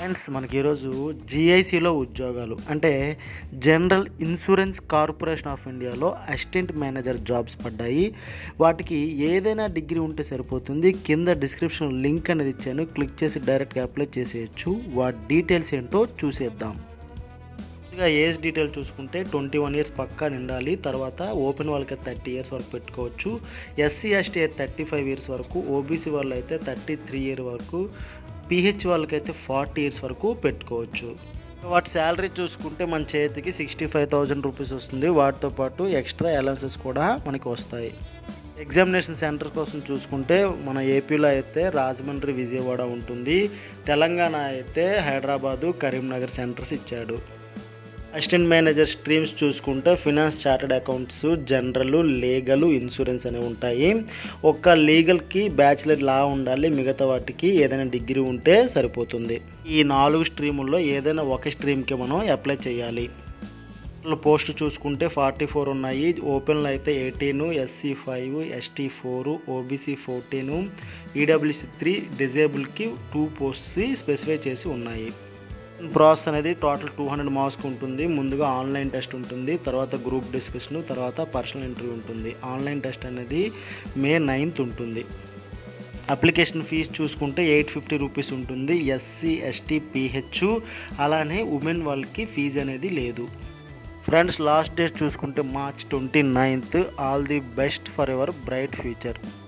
friends మనకి ఈరోజు జిఐసిలో ఉద్యోగాలు అంటే జనరల్ ఇన్సూరెన్స్ కార్పొరేషన్ ఆఫ్ ఇండియాలో అసిస్టెంట్ మేనేజర్ జాబ్స్ పడ్డాయి వాటికి ఏదైనా డిగ్రీ ఉంటే సరిపోతుంది కింద డిస్క్రిప్షన్ లింక్ అనేది ఇచ్చాను క్లిక్ చేసి డైరెక్ట్గా అప్లై చేసేయచ్చు వాటి డీటెయిల్స్ ఏంటో చూసేద్దాం ఇక ఏజ్ డీటెయిల్ చూసుకుంటే ట్వంటీ వన్ ఇయర్స్ పక్కా నిండాలి తర్వాత ఓపెన్ వాళ్ళకి థర్టీ ఇయర్స్ వరకు పెట్టుకోవచ్చు ఎస్సీ ఎస్టీ అయితే థర్టీ ఫైవ్ ఇయర్స్ వరకు ఓబీసీ వాళ్ళు అయితే థర్టీ త్రీ ఇయర్ వరకు పిహెచ్ వాళ్ళకైతే ఫార్టీ ఇయర్స్ వరకు పెట్టుకోవచ్చు వాటి శాలరీ చూసుకుంటే మన చేతికి సిక్స్టీ ఫైవ్ థౌజండ్ రూపీస్ వస్తుంది వాటితో పాటు ఎక్స్ట్రా అలవెన్సెస్ కూడా మనకి వస్తాయి ఎగ్జామినేషన్ సెంటర్ కోసం చూసుకుంటే మన ఏపీలో అయితే రాజమండ్రి విజయవాడ ఉంటుంది తెలంగాణ అయితే హైదరాబాదు కరీంనగర్ సెంటర్స్ ఇచ్చాడు అసిస్టెంట్ మేనేజర్ స్ట్రీమ్స్ చూసుకుంటే finance chartered accounts general legal insurance అనేవి ఉంటాయి ఒక్క లీగల్కి బ్యాచిలర్ లా ఉండాలి మిగతా వాటికి ఏదైనా డిగ్రీ ఉంటే సరిపోతుంది ఈ నాలుగు స్ట్రీముల్లో ఏదైనా ఒక స్ట్రీమ్కి మనం అప్లై చేయాలి పోస్ట్ చూసుకుంటే ఫార్టీ ఫోర్ ఉన్నాయి ఓపెన్లో అయితే eighteen SC five ST four OBC fourteen EWS three డిజేబుల్కి టూ పోస్ట్స్ స్పెసిఫై చేసి ఉన్నాయి ప్రాసెస్ అనేది టోటల్ టూ హండ్రెడ్ మార్క్స్కి ఉంటుంది ముందుగా ఆన్లైన్ టెస్ట్ ఉంటుంది తర్వాత గ్రూప్ డిస్కషన్ తర్వాత పర్సనల్ ఇంటర్వ్యూ ఉంటుంది ఆన్లైన్ టెస్ట్ అనేది మే నైన్త్ ఉంటుంది అప్లికేషన్ ఫీజు చూసుకుంటే ఎయిట్ ఫిఫ్టీ రూపీస్ ఉంటుంది ఎస్సీ ఎస్టీ పిహెచ్ అలానే ఉమెన్ వాళ్ళకి ఫీజు అనేది లేదు ఫ్రెండ్స్ లాస్ట్ డేట్ చూసుకుంటే March twenty ninth all the best for your bright future